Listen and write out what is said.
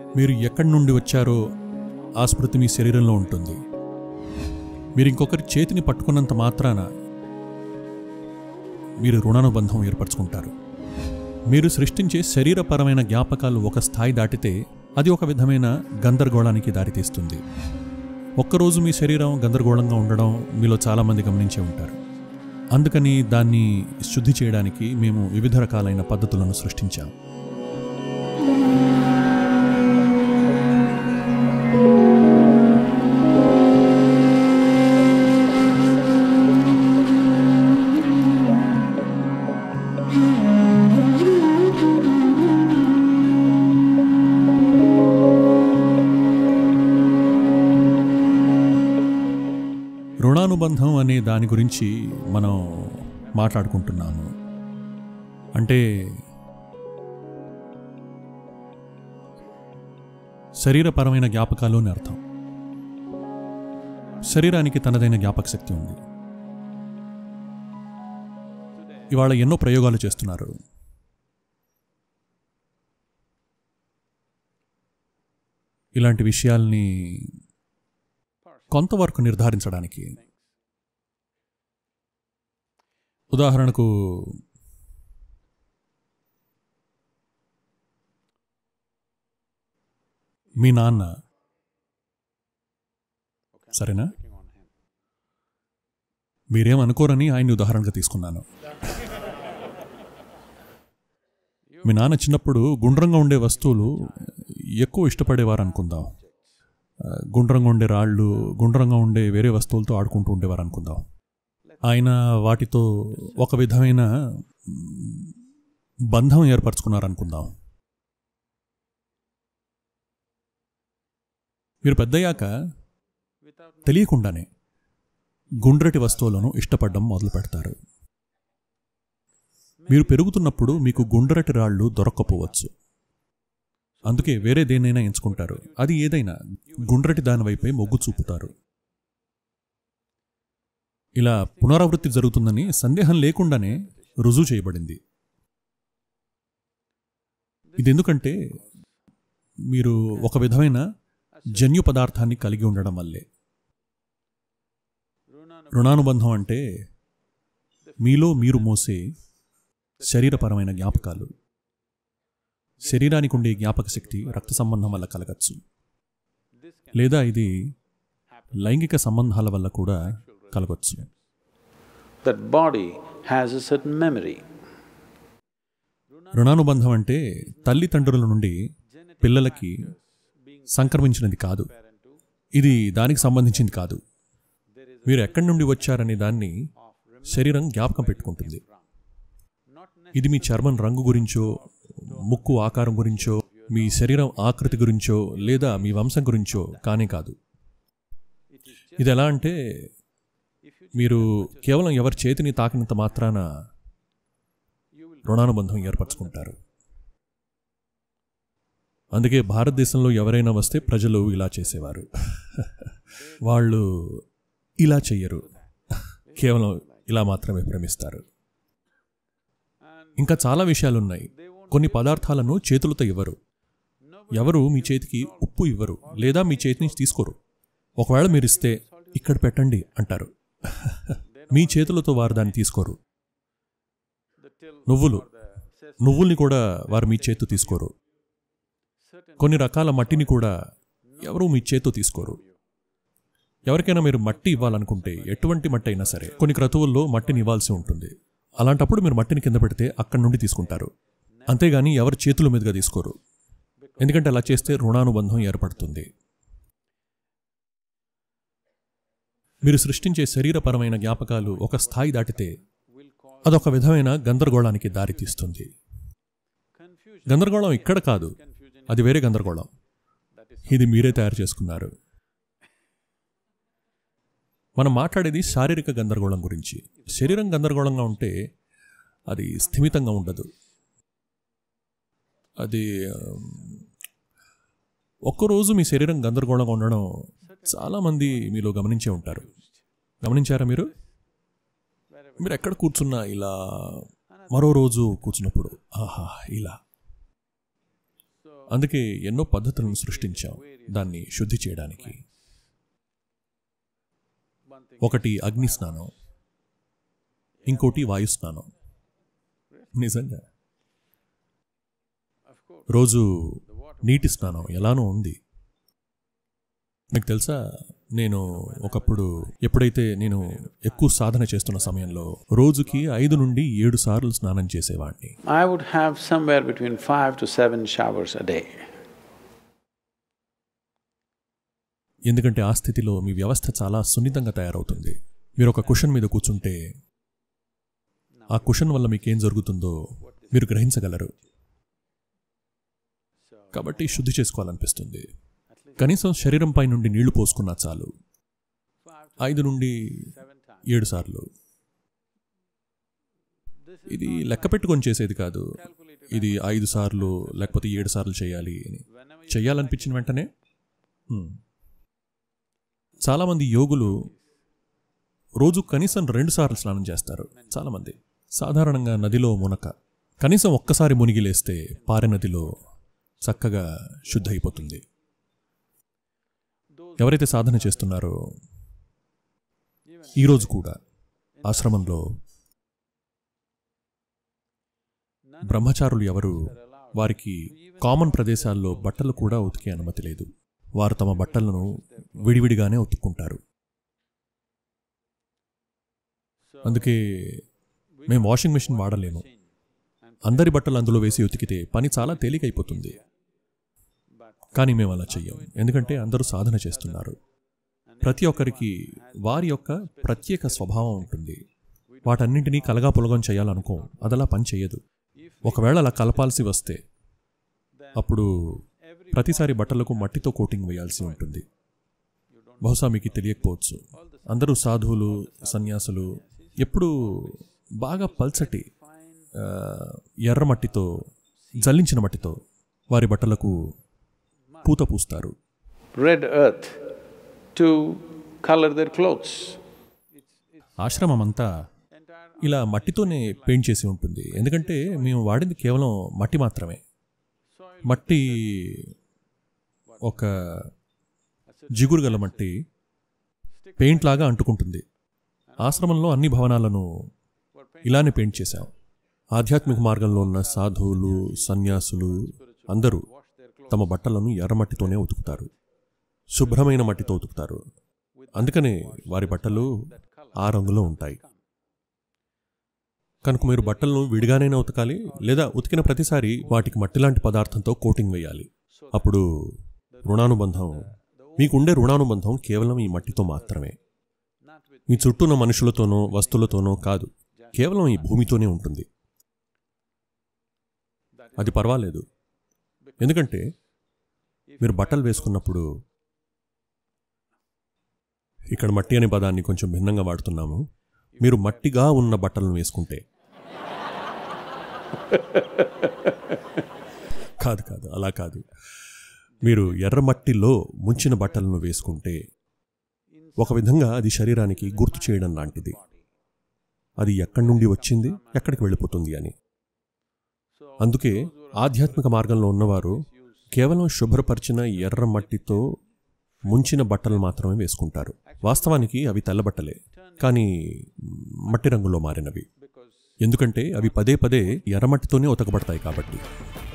మీరు ఎక్కడి నుండి వచ్చారో ఆ స్మృతి మీ శరీరంలో ఉంటుంది మీరు ఇంకొకరి చేతిని పట్టుకున్నంత మాత్రాన మీరు రుణానుబంధం ఏర్పరచుకుంటారు మీరు సృష్టించే శరీరపరమైన జ్ఞాపకాలు ఒక స్థాయి దాటితే అది ఒక విధమైన గందరగోళానికి దారితీస్తుంది ఒక్కరోజు మీ శరీరం గందరగోళంగా ఉండడం మీలో చాలామంది గమనించే ఉంటారు అందుకని దాన్ని శుద్ధి చేయడానికి మేము వివిధ రకాలైన పద్ధతులను సృష్టించాం రుణానుబంధం అనే దాని గురించి మనం మాట్లాడుకుంటున్నాము అంటే శరీరపరమైన జ్ఞాపకాలు అని అర్థం శరీరానికి తనదైన జ్ఞాపక శక్తి ఉంది ఇవాళ ఎన్నో ప్రయోగాలు చేస్తున్నారు ఇలాంటి విషయాల్ని కొంతవరకు నిర్ధారించడానికి ఉదాహరణకు మీ నాన్న సరేనా మీరేం అనుకోరని ఆయన్ని ఉదాహరణగా తీసుకున్నాను మీ నాన్న చిన్నప్పుడు గుండ్రంగా ఉండే వస్తువులు ఎక్కువ ఇష్టపడేవారు అనుకుందాం ఆ, గుండ్రంగా ఉండే రాళ్ళు గుండ్రంగా ఉండే వేరే వస్తువులతో ఆడుకుంటూ ఉండేవారు అనుకుందాం ఆయన వాటితో ఒక విధమైన మ్, బంధం ఏర్పరచుకున్నారనుకుందాం మీరు పెద్దయ్యాక తెలియకుండానే గుండ్రటి వస్తువులను ఇష్టపడడం మొదలు పెడతారు మీరు పెరుగుతున్నప్పుడు మీకు గుండ్రటి రాళ్ళు దొరక్కపోవచ్చు అందుకే వేరే దేన్నైనా ఎంచుకుంటారు అది ఏదైనా గుండ్రటి దాని వైపే మొగ్గు చూపుతారు ఇలా పునరావృత్తి జరుగుతుందని సందేహం లేకుండానే రుజువు చేయబడింది ఇది ఎందుకంటే మీరు ఒక విధమైన జన్యు పదార్థాన్ని కలిగి ఉండడం వల్లే రుణానుబంధం అంటే మీలో మీరు మోసే శరీరపరమైన జ్ఞాపకాలు శరీరానికి ఉండే జ్ఞాపక శక్తి రక్త సంబంధం వల్ల కలగచ్చు లేదా ఇది లైంగిక సంబంధాల వల్ల కూడా కలగచ్చు That body has a certain memory. రుణానుబంధం అంటే తల్లిదండ్రుల నుండి పిల్లలకి సంక్రమించినది కాదు ఇది దానికి సంబంధించింది కాదు మీరు ఎక్కడి నుండి వచ్చారనే దాన్ని శరీరం జ్ఞాపకం పెట్టుకుంటుంది ఇది మీ చర్మం రంగు గురించో ముక్కు ఆకారం గురించో మీ శరీరం ఆకృతి గురించో లేదా మీ వంశం గురించో కానే కాదు ఇది ఎలా అంటే మీరు కేవలం ఎవరి చేతిని తాకినంత మాత్రాన రుణానుబంధం ఏర్పరచుకుంటారు అందుకే భారతదేశంలో ఎవరైనా వస్తే ప్రజలు ఇలా చేసేవారు వాళ్ళు ఇలా చెయ్యరు కేవలం ఇలా మాత్రమే ప్రేమిస్తారు ఇంకా చాలా విషయాలున్నాయి కొన్ని పదార్థాలను చేతులతో ఇవ్వరు ఎవరు మీ చేతికి ఉప్పు ఇవ్వరు లేదా మీ చేతి నుంచి తీసుకోరు ఒకవేళ మీరు ఇస్తే ఇక్కడ పెట్టండి అంటారు మీ చేతులతో వారు దాన్ని తీసుకోరు నువ్వులు నువ్వుల్ని కూడా వారు మీ చేత్తో తీసుకోరు కొన్ని రకాల మట్టిని కూడా ఎవరు మీ చేత్తో తీసుకోరు ఎవరికైనా మీరు మట్టి ఇవ్వాలనుకుంటే ఎటువంటి మట్టి అయినా సరే కొన్ని క్రతువుల్లో మట్టిని ఇవ్వాల్సి ఉంటుంది అలాంటప్పుడు మీరు మట్టిని కింద పెడితే అక్కడి నుండి తీసుకుంటారు అంతేగాని ఎవరి చేతుల మీదుగా తీసుకోరు ఎందుకంటే అలా చేస్తే రుణానుబంధం ఏర్పడుతుంది మీరు సృష్టించే శరీరపరమైన జ్ఞాపకాలు ఒక స్థాయి దాటితే అదొక విధమైన గందరగోళానికి దారితీస్తుంది గందరగోళం ఇక్కడ కాదు అది వేరే గందరగోళం ఇది మీరే తయారు చేసుకున్నారు మనం మాట్లాడేది శారీరక గందరగోళం గురించి శరీరం గందరగోళంగా ఉంటే అది స్థిమితంగా ఉండదు అది ఆమ్, ఒక్కరోజు మీ శరీరం గందరగోళంగా ఉండడం చాలామంది మీలో గమనించే ఉంటారు గమనించారా మీరు మీరు ఎక్కడ కూర్చున్నా ఇలా మరో రోజు కూర్చున్నప్పుడు ఆహా ఇలా అందుకే ఎన్నో పద్ధతులను సృష్టించాం దాన్ని శుద్ధి చేయడానికి ఒకటి అగ్ని స్నానం ఇంకోటి వాయు స్నానం నిజంగా రోజు నీటి స్నానం ఎలానో ఉంది మీకు తెలుసా నేను ఒకప్పుడు ఎప్పుడైతే నేను ఎక్కువ సాధన చేస్తున్న సమయంలో రోజుకి ఐదు నుండి ఏడు సార్లు స్నానం చేసేవాడిని I would have somewhere between five to seven showers a day. ఎందుకంటే ఆ స్థితిలో మీ వ్యవస్థ చాలా సున్నితంగా తయారవుతుంది మీరు ఒక కుషన్ మీద కూర్చుంటే ఆ కుషన్ వల్ల మీకేం జరుగుతుందో మీరు గ్రహించగలరు కాబట్టి శుద్ధి చేసుకోవాలనిపిస్తుంది కనీసం శరీరంపై నుండి నీళ్లు పోసుకున్నా చాలు ఐదు నుండి ఏడు సార్లు ఇది లెక్క పెట్టుకొని చేసేది కాదు ఇది ఐదు సార్లు లేకపోతే ఏడు సార్లు చేయాలి అని చెయ్యాలనిపించిన వెంటనే హ్మ్. చాలామంది యోగులు రోజు కనీసం రెండు సార్లు స్నానం చేస్తారు చాలామంది సాధారణంగా నదిలో మునక కనీసం ఒక్కసారి మునిగి లేస్తే పారె నదిలో చక్కగా శుద్ధ అయిపోతుంది ఎవరైతే సాధన చేస్తున్నారో ఈరోజు కూడా ఆశ్రమంలో బ్రహ్మచారులు ఎవరు వారికి కామన్ ప్రదేశాల్లో బట్టలు కూడా ఉతికే అనుమతి లేదు వారు తమ బట్టలను విడివిడిగానే ఉతుక్కుంటారు అందుకే మేము వాషింగ్ మెషిన్ వాడలేము అందరి బట్టలు అందులో వేసి ఉతికితే పని చాలా తేలికైపోతుంది కానీ మేము అలా చెయ్యం ఎందుకంటే అందరూ సాధన చేస్తున్నారు ప్రతి ఒక్కరికి వారి యొక్క ప్రత్యేక స్వభావం ఉంటుంది వాటన్నింటినీ కలగా పొలగం చేయాలనుకో అదలా పని చేయదు ఒకవేళ అలా కలపాల్సి వస్తే అప్పుడు ప్రతిసారి బట్టలకు మట్టితో కోటింగ్ వేయాల్సి ఉంటుంది బహుశా మీకు తెలియకపోవచ్చు అందరూ సాధువులు సన్యాసులు ఎప్పుడు బాగా పల్చటి ఆ, ఎర్ర మట్టితో జల్లించిన మట్టితో వారి బట్టలకు పూత పూస్తారు red earth to color their clothes. ఆశ్రమం అంతా ఇలా మట్టితోనే పెయింట్ చేసి ఉంటుంది ఎందుకంటే మేము వాడింది కేవలం మట్టి మాత్రమే మట్టి ఒక జిగురు గల మట్టి పెయింట్ లాగా అంటుకుంటుంది ఆశ్రమంలో అన్ని భవనాలను ఇలానే పెయింట్ చేశాం ఆధ్యాత్మిక మార్గంలో ఉన్న సాధువులు సన్యాసులు అందరూ తమ బట్టలను ఎర్రమట్టితోనే ఉతుకుతారు శుభ్రమైన మట్టితో ఉతుకుతారు అందుకనే వారి బట్టలు ఆ రంగులో ఉంటాయి కనుక మీరు బట్టలను విడిగానైనా ఉతకాలి లేదా ఉతికిన ప్రతిసారి వాటికి మట్టిలాంటి పదార్థంతో కోటింగ్ వేయాలి అప్పుడు రుణానుబంధం మీకుండే రుణానుబంధం కేవలం ఈ మట్టితో మాత్రమే మీ చుట్టూ ఉన్న మనుషులతోనో వస్తువులతోనో కాదు కేవలం ఈ భూమితోనే ఉంటుంది అది పర్వాలేదు ఎందుకంటే మీరు బట్టలు వేసుకున్నప్పుడు ఇక్కడ మట్టి అనే పదాన్ని కొంచెం భిన్నంగా వాడుతున్నాము మీరు మట్టిగా ఉన్న బట్టలను వేసుకుంటే కాదు కాదు అలా కాదు మీరు ఎర్ర మట్టిలో ముంచిన బట్టలను వేసుకుంటే ఒక విధంగా అది శరీరానికి గుర్తు చేయడం లాంటిది అది ఎక్కడి నుండి వచ్చింది ఎక్కడికి వెళ్ళిపోతుంది అని అందుకే ఆధ్యాత్మిక మార్గంలో ఉన్నవారు కేవలం శుభ్రపరిచిన ఎర్ర మట్టితో ముంచిన బట్టలు మాత్రమే వేసుకుంటారు వాస్తవానికి అవి తెల్ల బట్టలే కానీ మట్టి రంగులో మారినవి ఎందుకంటే అవి పదే పదే ఎర్రమట్టితోనే ఉతకబడతాయి కాబట్టి